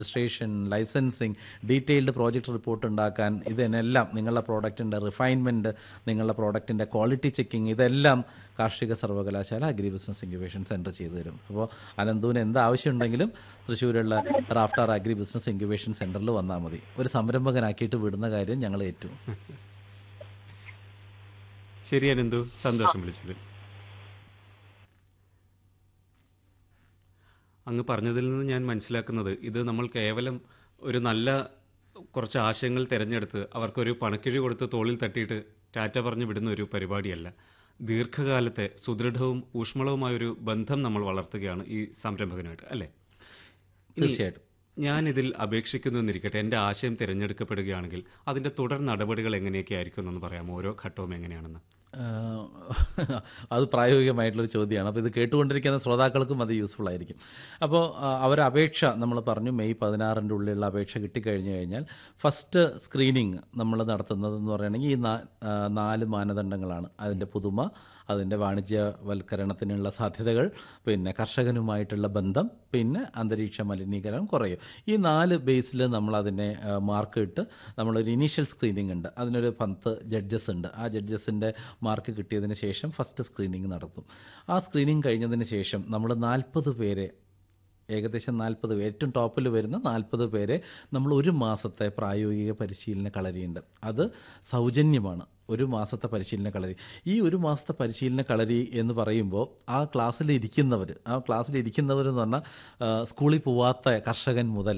Registration licensing detailed project report ഉണ്ടാക്കാൻ ഇതിനെല്ലാം നിങ്ങളുടെ പ്രോഡക്റ്റിൻ്റെ റിഫൈൻമെൻറ്റ് നിങ്ങളുടെ പ്രോഡക്റ്റിൻ്റെ ക്വാളിറ്റി ചെക്കിങ് ഇതെല്ലാം കാർഷിക സർവകലാശാല അഗ്രി ബിസിനസ് ഇൻക്യുബേഷൻ സെൻറ്റർ ചെയ്തു തരും അപ്പോൾ അനന്തുവിന് എന്ത് ആവശ്യമുണ്ടെങ്കിലും തൃശ്ശൂരുള്ള റാഫ്റ്റാർ അഗ്രി ബിസിനസ് ഇൻക്യുബേഷൻ സെൻറ്ററിൽ വന്നാൽ മതി ഒരു സംരംഭകനാക്കിയിട്ട് വിടുന്ന കാര്യം ഞങ്ങൾ ഏറ്റു ശരി അനന്തു സന്തോഷം വിളിച്ചത് അങ്ങ് പറഞ്ഞതിൽ നിന്ന് ഞാൻ മനസ്സിലാക്കുന്നത് ഇത് നമ്മൾ കേവലം ഒരു നല്ല കുറച്ച് ആശയങ്ങൾ തിരഞ്ഞെടുത്ത് അവർക്കൊരു പണക്കിഴി കൊടുത്ത് തോളിൽ തട്ടിയിട്ട് ടാറ്റ പറഞ്ഞു വിടുന്ന ഒരു പരിപാടിയല്ല ദീർഘകാലത്തെ സുദൃഢവും ഊഷ്മളവുമായ ഒരു ബന്ധം നമ്മൾ വളർത്തുകയാണ് ഈ സംരംഭകനായിട്ട് അല്ലേ ഇനി തീർച്ചയായിട്ടും ഞാനിതിൽ അപേക്ഷിക്കുന്നു എന്നിരിക്കട്ടെ എൻ്റെ ആശയം തിരഞ്ഞെടുക്കപ്പെടുകയാണെങ്കിൽ അതിൻ്റെ തുടർ നടപടികൾ എങ്ങനെയൊക്കെ ആയിരിക്കും എന്നൊന്ന് പറയാമോ ഓരോ ഘട്ടവും എങ്ങനെയാണെന്ന് ആഹ് അത് പ്രായോഗികമായിട്ടുള്ളൊരു ചോദ്യമാണ് അപ്പോൾ ഇത് കേട്ടുകൊണ്ടിരിക്കുന്ന ശ്രോതാക്കൾക്കും അത് യൂസ്ഫുൾ ആയിരിക്കും അപ്പോൾ അവരെ അപേക്ഷ നമ്മൾ പറഞ്ഞു മെയ് പതിനാറിൻ്റെ ഉള്ളിലുള്ള അപേക്ഷ കിട്ടിക്കഴിഞ്ഞു കഴിഞ്ഞാൽ ഫസ്റ്റ് സ്ക്രീനിങ് നമ്മൾ നടത്തുന്നതെന്ന് പറയുകയാണെങ്കിൽ ഈ നാ- ആ, നാല് മാനദണ്ഡങ്ങളാണ് അതിൻ്റെ പുതുമ അതിൻ്റെ വാണിജ്യവൽക്കരണത്തിനുള്ള സാധ്യതകൾ പിന്നെ കർഷകനുമായിട്ടുള്ള ബന്ധം പിന്നെ അന്തരീക്ഷ മലിനീകരണം കുറയും ഈ നാല് ബേസിൽ നമ്മൾ അതിനെ മാർക്ക് ഇട്ട് നമ്മളൊരു ഇനീഷ്യൽ സ്ക്രീനിങ് ഉണ്ട് അതിനൊരു പത്ത് ജഡ്ജസ് ഉണ്ട് ആ ജഡ്ജസിൻ്റെ മാർക്ക് കിട്ടിയതിന് ശേഷം ഫസ്റ്റ് സ്ക്രീനിങ് നടത്തും ആ സ്ക്രീനിങ് കഴിഞ്ഞതിന് ശേഷം നമ്മൾ നാൽപ്പത് പേരെ ഏകദേശം നാൽപ്പത് പേര് ഏറ്റവും ടോപ്പിൽ വരുന്ന നാൽപ്പത് പേരെ നമ്മൾ ഒരു മാസത്തെ പ്രായോഗിക പരിശീലന കളരിയുണ്ട് അത് സൗജന്യമാണ് ഒരു മാസത്തെ പരിശീലന കളരി ഈ ഒരു മാസത്തെ പരിശീലന കളരി എന്ന് പറയുമ്പോൾ ആ ക്ലാസ്സിൽ ഇരിക്കുന്നവർ ആ ക്ലാസ്സിൽ ഇരിക്കുന്നവർ എന്ന് പറഞ്ഞാൽ ആ, സ്കൂളിൽ പോവാത്ത കർഷകൻ മുതൽ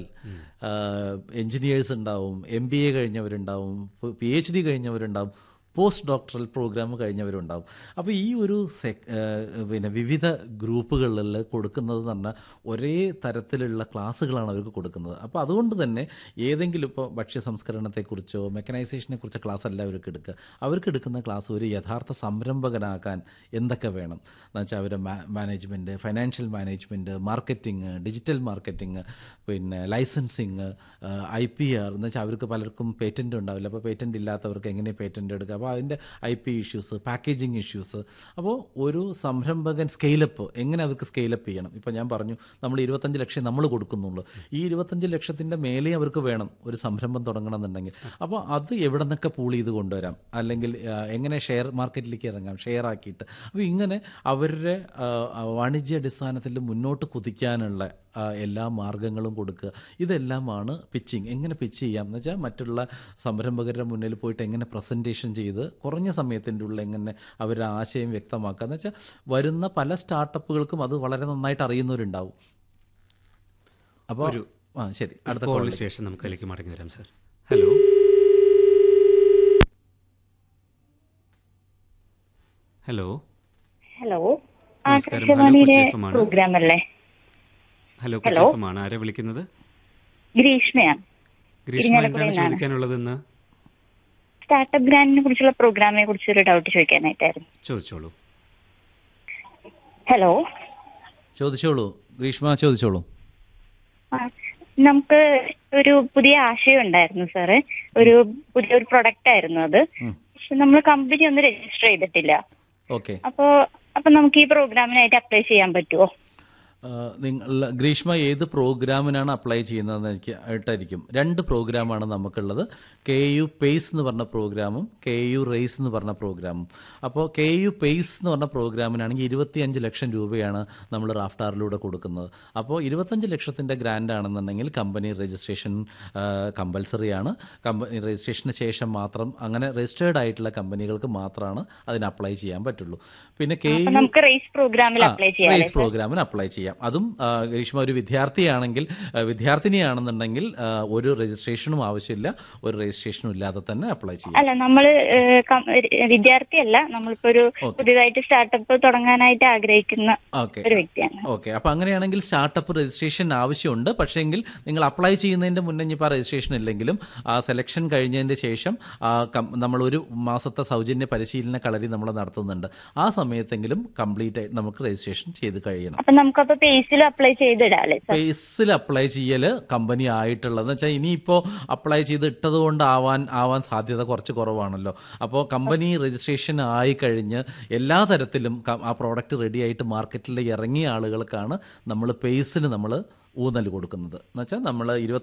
എൻജിനീയേഴ്സ് ഉണ്ടാവും എം ബി എ കഴിഞ്ഞവരുണ്ടാവും പി എച്ച് ഡി കഴിഞ്ഞവരുണ്ടാവും പോസ്റ്റ് ഡോക്ടറൽ പ്രോഗ്രാം കഴിഞ്ഞവരുണ്ടാവും അപ്പോൾ ഈ ഒരു സെക് ഏഹ് പിന്നെ വിവിധ ഗ്രൂപ്പുകളിൽ കൊടുക്കുന്നത് എന്ന് പറഞ്ഞാൽ ഒരേ തരത്തിലുള്ള ക്ലാസ്സുകളാണ് അവർക്ക് കൊടുക്കുന്നത് അപ്പോൾ അതുകൊണ്ട് തന്നെ ഏതെങ്കിലും ഇപ്പോൾ ഭക്ഷ്യ സംസ്കരണത്തെക്കുറിച്ചോ മെക്കനൈസേഷനെ കുറിച്ചോ ക്ലാസ് അല്ല അവർക്ക് എടുക്കുക അവർക്ക് എടുക്കുന്ന ക്ലാസ് ഒരു യഥാർത്ഥ സംരംഭകനാക്കാൻ എന്തൊക്കെ വേണം എന്ന് വെച്ചാൽ അവരുടെ management financial management marketing digital marketing പിന്നെ ലൈസൻസിങ് ഐ പി ആർ എന്ന് വെച്ചാൽ അവർക്ക് പലർക്കും പേറ്റൻ്റ് ഉണ്ടാവില്ല അപ്പോൾ പേറ്റൻ്റ് ഇല്ലാത്തവർക്ക് എങ്ങനെ പേറ്റൻ്റ് എടുക്കുക അപ്പോൾ അതിൻ്റെ I P issues packaging issues അപ്പോൾ ഒരു സംരംഭകൻ സ്കെയിലപ്പ് എങ്ങനെ അവർക്ക് സ്കെയിലപ്പ് ചെയ്യണം ഇപ്പോൾ ഞാൻ പറഞ്ഞു നമ്മൾ ഇരുപത്തഞ്ച് ലക്ഷം നമ്മൾ കൊടുക്കുന്നുള്ളൂ ഈ ഇരുപത്തഞ്ച് ലക്ഷത്തിൻ്റെ മേലെ അവർക്ക് വേണം ഒരു സംരംഭം തുടങ്ങണം എന്നുണ്ടെങ്കിൽ അപ്പോൾ അത് എവിടെ നിന്നൊക്കെ പൂൾ ചെയ്ത് കൊണ്ടുവരാം അല്ലെങ്കിൽ ആ, എങ്ങനെ ഷെയർ മാർക്കറ്റിലേക്ക് ഇറങ്ങാം ഷെയർ ആക്കിയിട്ട് അപ്പോൾ ഇങ്ങനെ അവരുടെ ആ, ആ, വാണിജ്യാടിസ്ഥാനത്തിൽ മുന്നോട്ട് കുതിക്കാനുള്ള ആ, എല്ലാ മാർഗങ്ങളും കൊടുക്കുക ഇതെല്ലാമാണ് പിച്ചിങ് എങ്ങനെ പിച്ച് ചെയ്യാം എന്ന് വെച്ചാൽ മറ്റുള്ള സംരംഭകരുടെ മുന്നിൽ പോയിട്ട് എങ്ങനെ പ്രസൻറ്റേഷൻ ചെയ്ത് കുറഞ്ഞ സമയത്തിൻ്റെ ഉള്ളിൽ എങ്ങനെ അവരുടെ ആശയം വ്യക്തമാക്കുക എന്ന് വെച്ചാൽ വരുന്ന പല സ്റ്റാർട്ടപ്പുകൾക്കും അത് വളരെ നന്നായിട്ട് അറിയുന്നവരുണ്ടാവും അപ്പോൾ ആ ശരി അടുത്ത കോളിന് കോളിൽ ശേഷം നമുക്ക് അതിലേക്ക് മടങ്ങി വരാം സാർ ഹലോ ഹലോ ഹലോ ആ നമസ്കാരം. ഹലോ, ആകാശവാണിയിലെ കൊച്ചി FM ആണ്. പ്രോഗ്രാം അല്ലേ ഹലോ ഹലോ. കൊച്ചിഫമാണ് ആരാ വിളിക്കുന്നത് ഗ്രീഷ്മയാണ് ഗ്രീഷ്മ ഇരിങ്ങാലക്കുടയിൽ എന്താണ് നിന്നാണ്. ചോദിക്കാനുള്ളത് ഇന്ന് സ്റ്റാർട്ടപ്പ് ഗ്രാൻഡിനെ കുറിച്ചുള്ള പ്രോഗ്രാമിനെ കുറിച്ച് ഒരു ഡൗട്ട് ചോദിക്കാനായിട്ടായിരുന്നു ചോദിച്ചോളൂ ഹലോ ചോദിച്ചോളൂ ഗ്രീഷ്മ ചോദിച്ചോളൂ ആ, നമുക്ക് ഒരു പുതിയ ആശയം ഉണ്ടായിരുന്നു സാറ് ഒരു പുതിയൊരു പ്രൊഡക്റ്റ് ആയിരുന്നു അത് പക്ഷെ നമ്മൾ കമ്പനി ഒന്നും രജിസ്റ്റർ ചെയ്തിട്ടില്ല ഓക്കെ അപ്പോ അപ്പൊ നമുക്ക് ഈ പ്രോഗ്രാമിനായിട്ട് അപ്ലൈ ചെയ്യാൻ പറ്റുമോ നിങ്ങൾ ഗ്രീഷ്മ ഏത് പ്രോഗ്രാമിനാണ് അപ്ലൈ ചെയ്യുന്നതെന്ന് എനിക്ക് ആയിട്ടായിരിക്കും രണ്ട് പ്രോഗ്രാമാണ് നമുക്കുള്ളത് കെ യു പേസ് എന്ന് പറഞ്ഞ പ്രോഗ്രാമും കെ യു റേസ് എന്ന് പറഞ്ഞ പ്രോഗ്രാമും അപ്പോൾ കെ യു പേസ് എന്ന് പറഞ്ഞ പ്രോഗ്രാമിനാണെങ്കിൽ ഇരുപത്തിയഞ്ച് ലക്ഷം രൂപയാണ് നമ്മൾ റാഫ്റ്റാറിലൂടെ കൊടുക്കുന്നത് അപ്പോൾ ഇരുപത്തഞ്ച് ലക്ഷത്തിൻ്റെ ഗ്രാൻഡ് ആണെന്നുണ്ടെങ്കിൽ കമ്പനി രജിസ്ട്രേഷൻ കമ്പൽസറി ആണ് കമ്പനി രജിസ്ട്രേഷന് ശേഷം മാത്രം അങ്ങനെ രജിസ്റ്റേർഡ് ആയിട്ടുള്ള കമ്പനികൾക്ക് മാത്രമാണ് അതിന് അപ്ലൈ ചെയ്യാൻ പറ്റുള്ളൂ പിന്നെ കെ അപ്പൊ യു നമുക്ക് റേസ് പ്രോഗ്രാമിൽ അപ്ലൈ ചെയ്യാം റേസ് പ്രോഗ്രാമിന് അപ്ലൈ ചെയ്യാം അതും ആ, ഗ്രീഷ്മ ഒരു വിദ്യാർത്ഥിയാണെങ്കിൽ ആ, വിദ്യാർത്ഥിനിയാണെന്നുണ്ടെങ്കിൽ ആ, ഒരു രജിസ്ട്രേഷനും ആവശ്യമില്ല ഒരു രജിസ്ട്രേഷനും ഇല്ലാതെ തന്നെ അപ്ലൈ ചെയ്യാം അല്ല നമ്മള് ഏഹ്, കം- ഏഹ്, വിദ്യാർത്ഥിയല്ല നമ്മളിപ്പോ ഒരു പുതിയതായിട്ട് സ്റ്റാർട്ടപ്പ് തുടങ്ങാനായിട്ട് ആഗ്രഹിക്കുന്ന ഓക്കെ ഒരു വ്യക്തിയാണ് ഓക്കെ അപ്പോൾ അങ്ങനെയാണെങ്കിൽ സ്റ്റാർട്ടപ്പ് രജിസ്ട്രേഷൻ ആവശ്യമുണ്ട് പക്ഷേങ്കിൽ നിങ്ങൾ അപ്ലൈ ചെയ്യുന്നതിൻ്റെ മുന്നേ ഇനിയിപ്പോൾ രജിസ്ട്രേഷൻ ഇല്ലെങ്കിലും ആ സെലക്ഷൻ കഴിഞ്ഞതിൻ്റെ ശേഷം ആ കം- നമ്മൾ ഒരു മാസത്തെ സൗജന്യ പരിശീലന കളരി നമ്മൾ നടത്തുന്നുണ്ട് ആ സമയത്തെങ്കിലും കംപ്ലീറ്റ് ആയിട്ട് നമുക്ക് രജിസ്ട്രേഷൻ ചെയ്ത് കഴിയണം അപ്പൊ നമുക്കപ്പോ പേസിൽ അപ്ലൈ ചെയ്തിടാല്ലേ സാർ പേസിൽ അപ്ലൈ ചെയ്യൽ കമ്പനി ആയിട്ടുള്ളത് വെച്ചാൽ ഇനിയിപ്പോൾ അപ്ലൈ ചെയ്ത് ഇട്ടത് കൊണ്ടാവാൻ ആവാൻ സാധ്യത കുറച്ച് കുറവാണല്ലോ അപ്പോൾ കമ്പനി രജിസ്ട്രേഷൻ ആയി കഴിഞ്ഞ് എല്ലാ തരത്തിലും ക- ആ പ്രോഡക്റ്റ് റെഡി ആയിട്ട് മാർക്കറ്റിൽ ഇറങ്ങിയ ആളുകൾക്കാണ് നമ്മൾ പേസിൽ നമ്മൾ ഊന്നൽ കൊടുക്കുന്നത് എന്നുവെച്ചാൽ നമ്മൾ